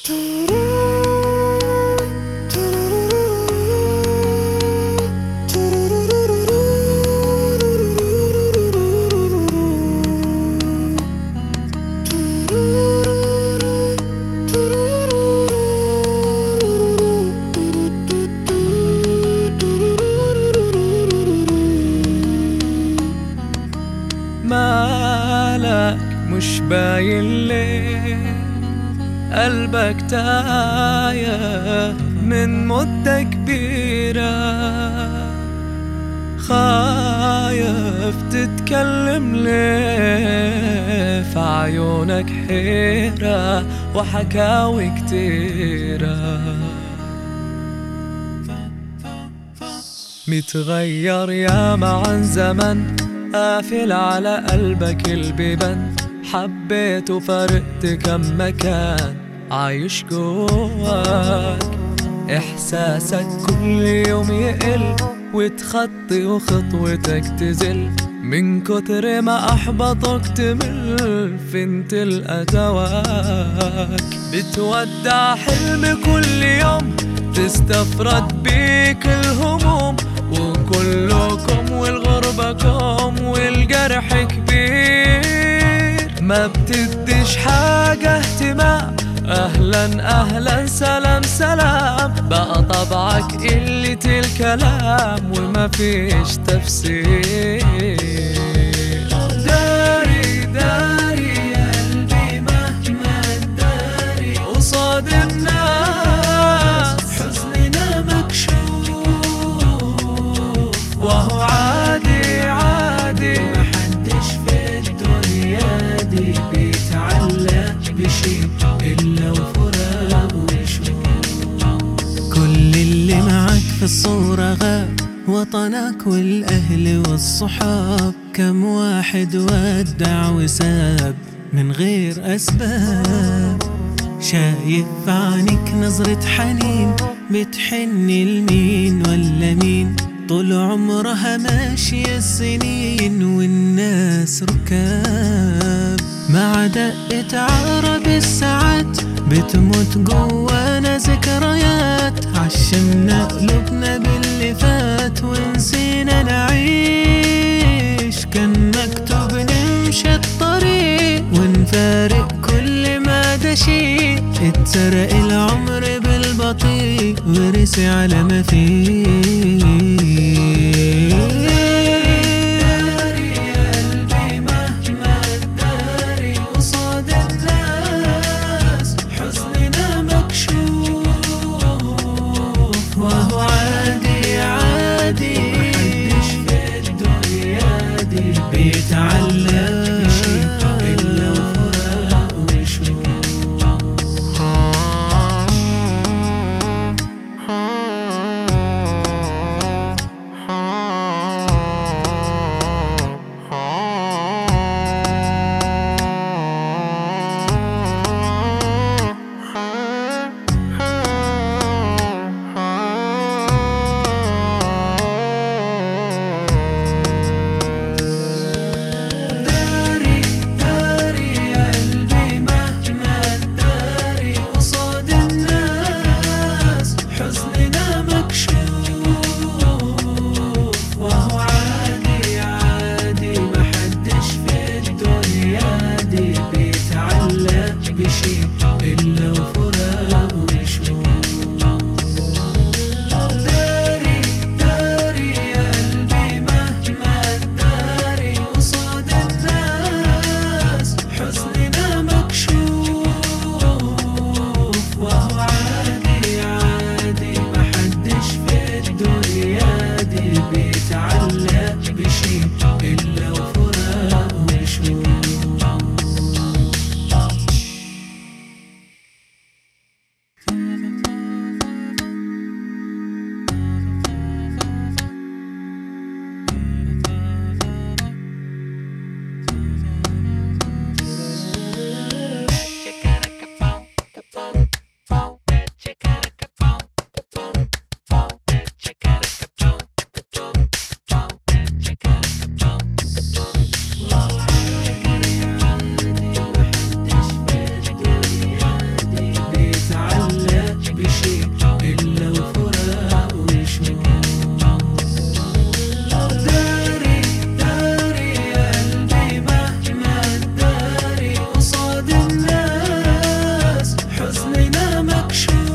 مالك مش باين ليه قلبك تايه من مدة كبيرة خايف تتكلم ليه في عيونك حيرة وحكاوي كتيرة متغير ياما عن زمن قافل على قلبك البيبان حبيت وفرقت كم مكان عايش جواك إحساسك كل يوم يقل وتخطي وخطوتك تزل من كتر ما أحبطك تمل فين تلقى تواك بتودع حلم كل يوم تستفرد بيك الهموم وكلكم والغربكم والجرح كبير ما بتديش حاجة اهتمام اهلا اهلا سلام سلام بقى طبعك قلة الكلام وما فيش تفسير داري داري يا قلبي مهما تداري قصاد الناس حزننا مكشوف وهو عادي عادي محدش في الدنيا دي بيتعلق بشي إلا وفراق وشوق كل اللي معك في الصورة غاب وطنك والأهل والصحاب كم واحد ودع وساب من غير أسباب شايف عنك نظرة حنين بتحن لمين ولا مين طول عمرها ماشية السنين والناس ركاب مع دقة عقرب الساعات بتموت جوانا ذكريات عشمنا قلوبنا باللي فات ونسينا نعيش كان مكتوب نمشي الطريق ونفارق كل ما ده شيء اتسرق العمر بالبطيء ورسي على ما داري فيه يا قلبي مهما تداري قصاد الناس حزننا مكشوف وهو عادي عادي محدش في الدنيا دي بيتعلق بشي إلا وفراق وشوق داري داري يا قلبي مهما تداري قصاد الناس حزننا مكشوف وهو عادي عادي محدش في الدنيا دي بيتعلق بشي إلا وفراق وشوق داري داري يا قلبي مهما تداري قصاد الناس حزننا مكشوف وهو عادي عادي محدش في الدنيا دي بيتعلق بشي إلا وفراق وشوق مكشوف